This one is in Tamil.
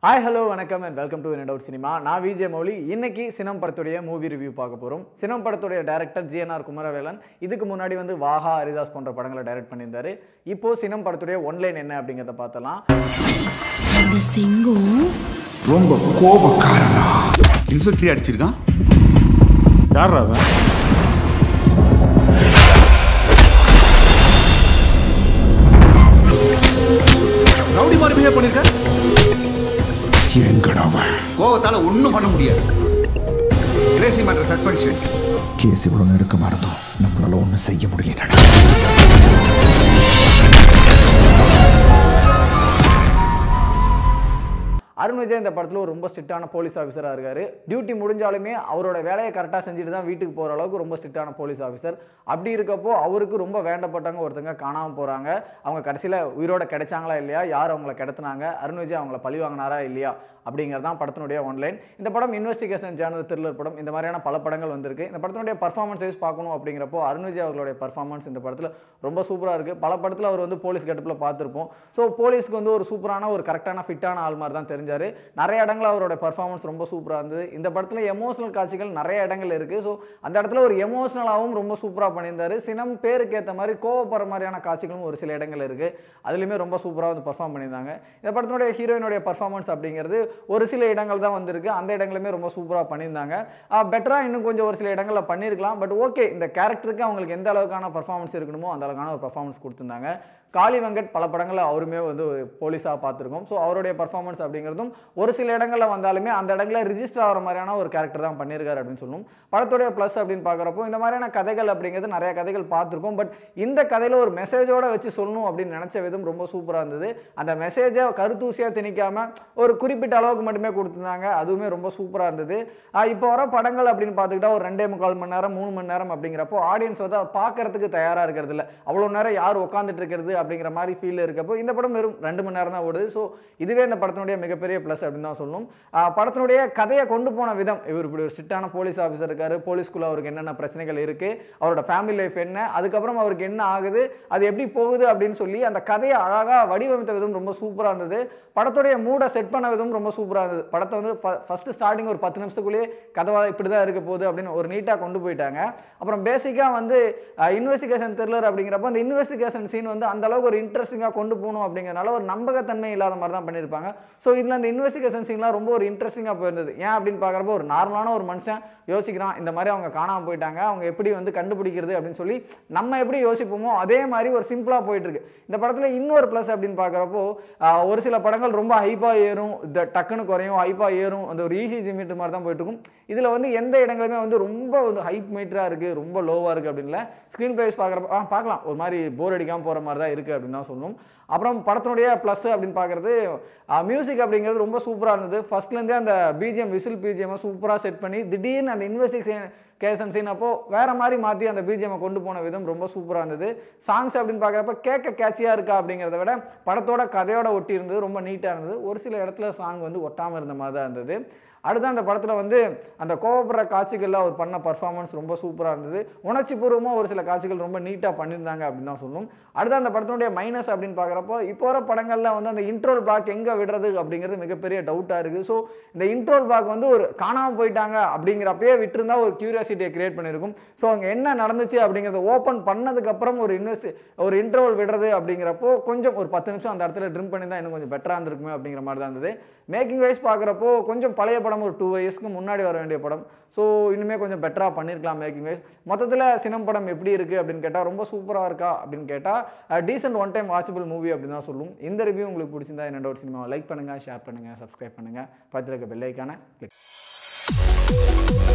ஹாய் ஹலோ வணக்கம் and welcome to in out cinema நான் விஜய் மௌலி இன்னைக்கு சினம் படத்துடைய மூவி ரிவ்யூ பார்க்க போகிறோம் சினம் படத்துடைய டேரக்டர் ஜிஎன்ஆர் குமரவேலன் இதுக்கு முன்னாடி வந்து வாஹா ஹரிதாஸ் போன்ற படங்களை டைரக்ட் பண்ணியிருந்தாரு இப்போ சினம் படத்துடைய ஒன்லைன் என்ன அப்படிங்கிறத பார்த்தலாம் இந்த சிங்கம் ரொம்ப கோபக்காரனா இன்ஸ்பெக்டர் அடிச்சிருக்கான் யார் அவன் ரவுடி மாதிரி பிஹேவ் பண்ணிருக்க எங்கடா அவன் கோவத்தால ஒண்ணும் பண்ண முடியாது எல்ஐசி மேட்டர் சஸ்பென்ஷன் கேஸ் இவ்வளவு நெருக்கமா இருந்தோம் நம்மளால ஒண்ணும் செய்ய முடியலடா அருண் விஜய் இந்த படத்தில் ஒரு ரொம்ப ஸ்ட்ரிக்டான போலீஸ் ஆஃபீஸராக இருக்காரு டியூட்டி முடிஞ்சாலுமே அவரோட வேலையை கரெக்டாக செஞ்சுட்டு தான் வீட்டுக்கு போகிற அளவுக்கு ரொம்ப ஸ்ட்ரிக்டான போலீஸ் ஆஃபீஸர் அப்படி இருக்கப்போ அவருக்கு ரொம்ப வேண்டப்பட்டவங்க ஒருத்தங்க காணாமல் போகிறாங்க அவங்க கடைசியில் உயிரோட கிடைச்சாங்களா இல்லையா யார் அவங்கள கிடத்துனாங்க அருண் விஜய் அவங்கள பழி வாங்கினாரா இல்லையா அப்படிங்கிறது தான் படத்தினுடைய ஒன்லைன் இந்த படம் இன்வெஸ்டிகேஷன் ஜேர்னல் த்ரில்லர் படம் இந்த மாதிரியான பல படங்கள் வந்திருக்கு இந்த படத்தினுடைய பர்ஃபார்மன்ஸ் வைஸ் பார்க்கணும் அப்படிங்கிறப்போ அருண் விஜய் அவர்களுடைய பர்ஃபார்மன்ஸ் இந்த படத்தில் ரொம்ப சூப்பராக இருக்குது பல படத்தில் அவர் வந்து போலீஸ் கட்டப்பில் பார்த்துருப்போம் ஸோ போலீஸ்க்கு வந்து ஒரு சூப்பரான ஒரு கரெக்டான ஃபிட்டான ஆள் மாதிரி தான் தெரிஞ்சார் நிறைய இடங்கள் அவரோட பர்ஃபார்மன்ஸ் ரொம்ப சூப்பராக இருந்தது இந்த படத்தில் எமோஷனல் காட்சிகள் நிறைய இடங்கள் இருக்குது ஸோ அந்த இடத்துல ஒரு எமோஷனலாகவும் ரொம்ப சூப்பராக பண்ணியிருந்தாரு சினம் பேருக்கு ஏற்ற மாதிரி கோவப்படுற மாதிரியான காட்சிகளும் ஒரு சில இடங்கள் இருக்குது அதுலேயுமே ரொம்ப சூப்பராக வந்து பர்ஃபார்ம் பண்ணியிருந்தாங்க இந்த படத்தினுடைய ஹீரோயினுடைய பர்ஃபார்மன்ஸ் அப்படிங்கிறது ஒரு சில இடங்கள் தான் வந்திருக்கு அந்த இடங்களுமே ரொம்ப சூப்பராக பண்ணியிருந்தாங்க பெட்டராக இன்னும் கொஞ்சம் ஒரு சில இடங்களில் பண்ணியிருக்கலாம் பட் ஓகே இந்த கேரக்டருக்கு அவங்களுக்கு எந்த அளவுக்கான பர்ஃபார்மன்ஸ் இருக்கணுமோ அந்த அளவுக்கான ஒரு பர்ஃபார்மன்ஸ் கொடுத்துருந்தாங்க காளி வெங்கட் பல படங்களில் அவருமே வந்து ஒரு போலீஸாக பார்த்துருக்கோம் ஸோ அவருடைய பர்ஃபார்மன்ஸ் அப்படிங்கிறதும் ஒரு சில இடங்களில் வந்தாலுமே அந்த இடங்களில் ரிஜிஸ்டர் ஆகிற மாதிரியான ஒரு கேரக்டர் தான் பண்ணியிருக்காரு அப்படின்னு சொல்லணும் படத்துடைய ப்ளஸ் அப்படின்னு பார்க்குறப்போ இந்த மாதிரியான கதைகள் அப்படிங்கிறது நிறைய கதைகள் பார்த்துருக்கோம் பட் இந்த கதையில் ஒரு மெசேஜோட வச்சு சொல்லணும் அப்படின்னு நினச்ச விதம் ரொம்ப சூப்பராக இருந்தது அந்த மெசேஜை கருத்தூசியாக திணிக்காமல் ஒரு குறிப்பிட்ட அளவுக்கு மட்டுமே கொடுத்துருந்தாங்க அதுவுமே ரொம்ப சூப்பராக இருந்தது ஆஹ் இப்போ வர படங்கள் அப்படின்னு பார்த்துக்கிட்டா ஒரு ரெண்டே முக்கால் மணி நேரம் மூணு மணி நேரம் அப்படிங்கிறப்போ ஆடியன்ஸ் வந்து அதை பார்க்கறதுக்கு தயாராக இருக்கிறது இல்லை அவ்வளோ நேரம் யார் உட்காந்துட்டு இருக்கிறது அப்படிங்கிற மாதிரி ஃபீல் இருக்கப்போ இந்த படம் வெறும் ரெண்டு மணி நேரம் தான் ஓடுது ஸோ இதுவே இந்த படத்தினுடைய மிகப்பெரிய ப்ளஸ் அப்படின்னு தான் சொல்லணும் ஆஹ் படத்தினுடைய கதையை கொண்டு போன விதம் இவர் இப்படி ஒரு ஸ்ட்ரிக்டான போலீஸ் ஆஃபீஸர் இருக்காரு போலீஸ்குள்ள அவருக்கு என்னென்ன பிரச்சனைகள் இருக்கு அவரோட ஃபேமிலி லைஃப் என்ன அதுக்கப்புறம் அவருக்கு என்ன ஆகுது அது எப்படி போகுது அப்படின்னு சொல்லி அந்த கதையை அழகாக வடிவமைத்த விதம் ரொம்ப சூப்பராக இருந்தது படத்துடைய மூடை செட் பண்ண விதம் ரொம்ப சூப்பராக இருந்தது படத்தை வந்து ஃபர்ஸ்ட் ஸ்டார்டிங் ஒரு பத்து நிமிஷத்துக்குள்ளேயே கதை இப்படி தான் இருக்க போகுது அப்படின்னு ஒரு நீட்டாக கொண்டு போயிட்டாங்க அப்புறம் பேசிக்காக வந்து இன்வெஸ்டிகேஷன் த்ரில்லர் அப்படிங்கிறப்ப அந்த இன்வெஸ்டிகேஷன் சீன் வந்து அந்த அளவுக்கு ஒரு இன்ட்ரெஸ்டிங்காக கொண்டு போகணும் அப்படிங்கிறனால ஒரு நம்பகத்தன்மை இல்லாத மாதிரி தான் பண்ணியிருப்பாங்க ஸோ இதில் அந்த இன்வெஸ்டிகேஷன் சீன்லாம் ரொம்ப ஒரு இன்ட்ரெஸ்டிங்காக போயிருந்தது ஏன் அப்படின்னு பார்க்குறப்போ ஒரு நார்மலான ஒரு மனுஷன் யோசிக்கிறான் இந்த மாதிரி அவங்க காணாமல் போயிட்டாங்க அவங்க எப்படி வந்து கண்டுபிடிக்கிறது அப்படின்னு சொல்லி நம்ம எப்படி யோசிப்போமோ அதே மாதிரி ஒரு சிம்பிளாக போயிட்டு இருக்கு இந்த படத்தில் இன்னொரு ப்ளஸ் அப்படின்னு பார்க்குறப்போ ஒரு சில படங்கள் ரொம்ப ஹைப்பாக ஏறும் இந்த டக்குன்னு குறையும் ஹைப்பாக ஏறும் அந்த ஒரு ஈஸி மீட்டர் மாதிரி தான் போயிட்டு இருக்கும் இதில் வந்து எந்த இடங்களுமே வந்து ரொம்ப வந்து ஹைப் மீட்டராக இருக்குது ரொம்ப லோவாக இருக்குது அப்படின்ல ஸ்க்ரீன் ப்ரைஸ் பார்க்குறப்ப ஆ பார்க்கலாம் ஒரு மாதிரி போர் அடிக்காமல் போகிற மாதிரி தான் இருக்குது அப்படின்னு தான் சொல்லணும் அப்புறம் படத்தினுடைய ப்ளஸ் அப்படின்னு பார்க்குறது மியூசிக் அப்படிங்கிறது ரொம்ப சூப்பராக இருந்தது ஃபர்ஸ்ட்லேருந்தே அந்த பிஜிஎம் விசில் பிஜிஎம்மை சூப்பராக செட் பண்ணி திடீர்னு அந்த இன்வெஸ்டிகேஷன் கேசன் சீன் அப்போ வேற மாதிரி மாற்றி அந்த பிஜிஎம்மை கொண்டு போன விதம் ரொம்ப சூப்பராக இருந்தது சாங்ஸ் அப்படின்னு பார்க்குறப்ப கேட்க கேட்சியாக இருக்கா அப்படிங்கிறத விட படத்தோட கதையோட ஒட்டி இருந்தது ரொம்ப நீட்டாக இருந்தது ஒரு சில இடத்துல சாங் வந்து ஒட்டாமல் இருந்த மாதிரி தான் இருந்தது அடுத்து அந்த படத்தில் வந்து அந்த கோவப்படுற காட்சிகளில் அவர் பண்ண பர்ஃபார்மன்ஸ் ரொம்ப சூப்பராக இருந்தது உணர்ச்சி பூர்வமாக ஒரு சில காட்சிகள் ரொம்ப நீட்டாக பண்ணியிருந்தாங்க அப்படின்னு தான் சொல்லணும் அடுத்து அந்த படத்தினுடைய மைனஸ் அப்படின்னு பார்க்குறப்போ இப்போ வர படங்களில் வந்து அந்த இன்ட்ரோல் பிளாக் எங்கே விடுறது அப்படிங்கிறது மிகப்பெரிய டவுட்டாக இருக்குது ஸோ இந்த இன்ட்ரோல் பிளாக் வந்து ஒரு காணாமல் போயிட்டாங்க அப்படிங்கிறப்பயே விட்டுருந்தா ஒரு கியூரியாசிட்டியை கிரியேட் பண்ணியிருக்கும் ஸோ அங்கே என்ன நடந்துச்சு அப்படிங்கிறத ஓப்பன் பண்ணதுக்கப்புறம் ஒரு இன்வெஸ்ட் ஒரு இன்டர்வல் விடுறது அப்படிங்கிறப்போ கொஞ்சம் ஒரு பத்து நிமிஷம் அந்த இடத்துல ட்ரிம் பண்ணி தான் இன்னும் கொஞ்சம் பெட்டராக இருந்திருக்குமே அப்படிங்கிற மாதிரி தான் இருந்தது மேக்கிங் வைஸ் பார்க்குறப்போ கொஞ்சம் பழைய படம் ஒரு டூ இயர்ஸ்க்கு முன்னாடி வர வேண்டிய படம் ஸோ இன்னுமே கொஞ்சம் பெட்டராக பண்ணியிருக்கலாம் மேக்கிங் வைஸ் மொத்தத்தில் சினம் படம் எப்படி இருக்குது அப்படின்னு கேட்டால் ரொம்ப சூப்பராக இருக்கா அப்படின்னு கேட்டால் decent one time watchable movie அப்படின்னு தான் சொல்லும் இந்த ரிவ்யூ உங்களுக்கு பிடிச்சிருந்தா என்ன டவுட் சினிமாவை லைக் பண்ணுங்கள் ஷேர் பண்ணுங்கள் சப்ஸ்கிரைப் பண்ணுங்கள் பக்கத்தில் இருக்க பெல் ஐக்கான கிளிக்